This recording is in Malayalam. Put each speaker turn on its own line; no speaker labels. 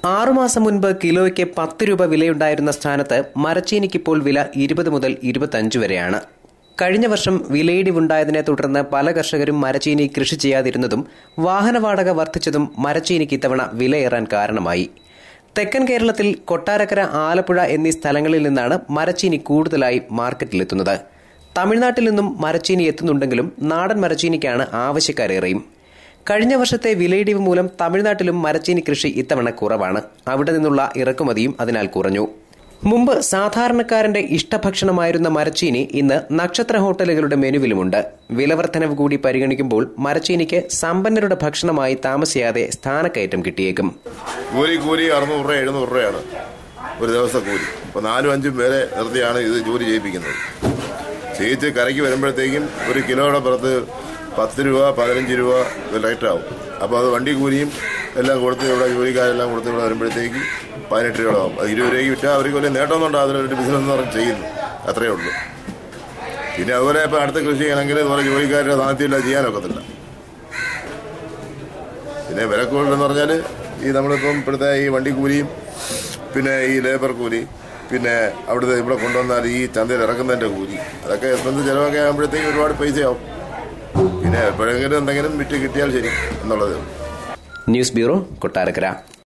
ആറുമാസം മുൻപ് കിലോയ്ക്ക് പത്ത് രൂപ വിലയുണ്ടായിരുന്ന സ്ഥാനത്ത് മരച്ചീനിക്കിപ്പോൾ വില ഇരുപത് മുതൽ ഇരുപത്തഞ്ച് വരെയാണ് കഴിഞ്ഞ വർഷം വിലയിടിവുണ്ടായതിനെ തുടർന്ന് പല കർഷകരും മരച്ചീനി കൃഷി ചെയ്യാതിരുന്നതും വാഹന വാടക വർദ്ധിച്ചതും മരച്ചീനിക്ക് ഇത്തവണ വിലയേറാൻ കാരണമായി തെക്കൻ കേരളത്തിൽ കൊട്ടാരക്കര ആലപ്പുഴ എന്നീ സ്ഥലങ്ങളിൽ നിന്നാണ് മരച്ചീനി കൂടുതലായി മാർക്കറ്റിലെത്തുന്നത് തമിഴ്നാട്ടിൽ നിന്നും മരച്ചീനി എത്തുന്നുണ്ടെങ്കിലും നാടൻ മരച്ചീനിക്കാണ് ആവശ്യക്കാരേറെയും കഴിഞ്ഞ വർഷത്തെ വിലയിടിവ് മൂലം തമിഴ്നാട്ടിലും മരച്ചീനി കൃഷി ഇത്തവണ കുറവാണ് അവിടെ നിന്നുള്ള ഇറക്കുമതിയും അതിനാൽ കുറഞ്ഞു മുമ്പ് സാധാരണക്കാരന്റെ ഇഷ്ടഭക്ഷണമായിരുന്ന മരച്ചീനി ഇന്ന് നക്ഷത്ര ഹോട്ടലുകളുടെ മെനുവിലുമുണ്ട് വിലവർദ്ധനവ് കൂടി പരിഗണിക്കുമ്പോൾ മരച്ചീനിക്ക് സമ്പന്നരുടെ ഭക്ഷണമായി താമസിയാതെ സ്ഥാനക്കയറ്റം കിട്ടിയേക്കും
കൂലി കൂലി അറുന്നൂറ് രൂപ എഴുന്നൂറ് രൂപയാണ് ഒരു ദിവസത്തെ കൂലി അപ്പോൾ നാലും അഞ്ചും പേരെ നിർത്തിയാണ് ഇത് ജോലി ചെയ്യിപ്പിക്കുന്നത് ചെയ്യിച്ച് കരയ്ക്ക് വരുമ്പോഴത്തേക്കും ഒരു കിലോയുടെ പുറത്ത് പത്ത് രൂപ പതിനഞ്ച് രൂപ റേറ്റ് ആവും അപ്പോൾ അത് വണ്ടി കൂലിയും എല്ലാം കൊടുത്ത് ഇവിടെ ജോലിക്കാരെല്ലാം കൊടുത്ത് ഇവിടെ വരുമ്പോഴത്തേക്ക് പതിനെട്ട് രൂപ ആവും അത് ഇരുപത് രൂപയ്ക്ക് വിറ്റാൽ അവർക്ക് വലിയ നേട്ടമൊന്നും അതിനൊരു ബിസിനസ് എന്ന് പറഞ്ഞ് ചെയ്യുന്നു അത്രയേ ഉള്ളൂ പിന്നെ അതുപോലെ ഇപ്പോൾ അടുത്ത കൃഷി ചെയ്യണമെങ്കിൽ ഇതുപോലെ ജോലിക്കാരുടെ സാന്നിധ്യമില്ല ചെയ്യാനൊക്കത്തില്ല പിന്നെ വില കൂടുതലെന്ന് പറഞ്ഞാൽ ഈ നമ്മളിപ്പം ഇപ്പോഴത്തെ ഈ വണ്ടി കൂലിയും പിന്നെ ഈ ലേബർ കൂലി പിന്നെ അവിടുത്തെ ഇവിടെ കൊണ്ടുവന്നാൽ ഈ ചന്തയിൽ ഇറക്കുന്നതിൻ്റെ കൂലി അതൊക്കെ എക്സ്പെൻസ് ചിലവൊക്കെ ആകുമ്പോഴത്തേക്കും ഒരുപാട് പൈസയാവും പിന്നെ എപ്പോഴെങ്കിലും എന്തെങ്കിലും വിറ്റ് കിട്ടിയാൽ ശരി എന്നുള്ളത്
ന്യൂസ് ബ്യൂറോ കൊട്ടാരക്കര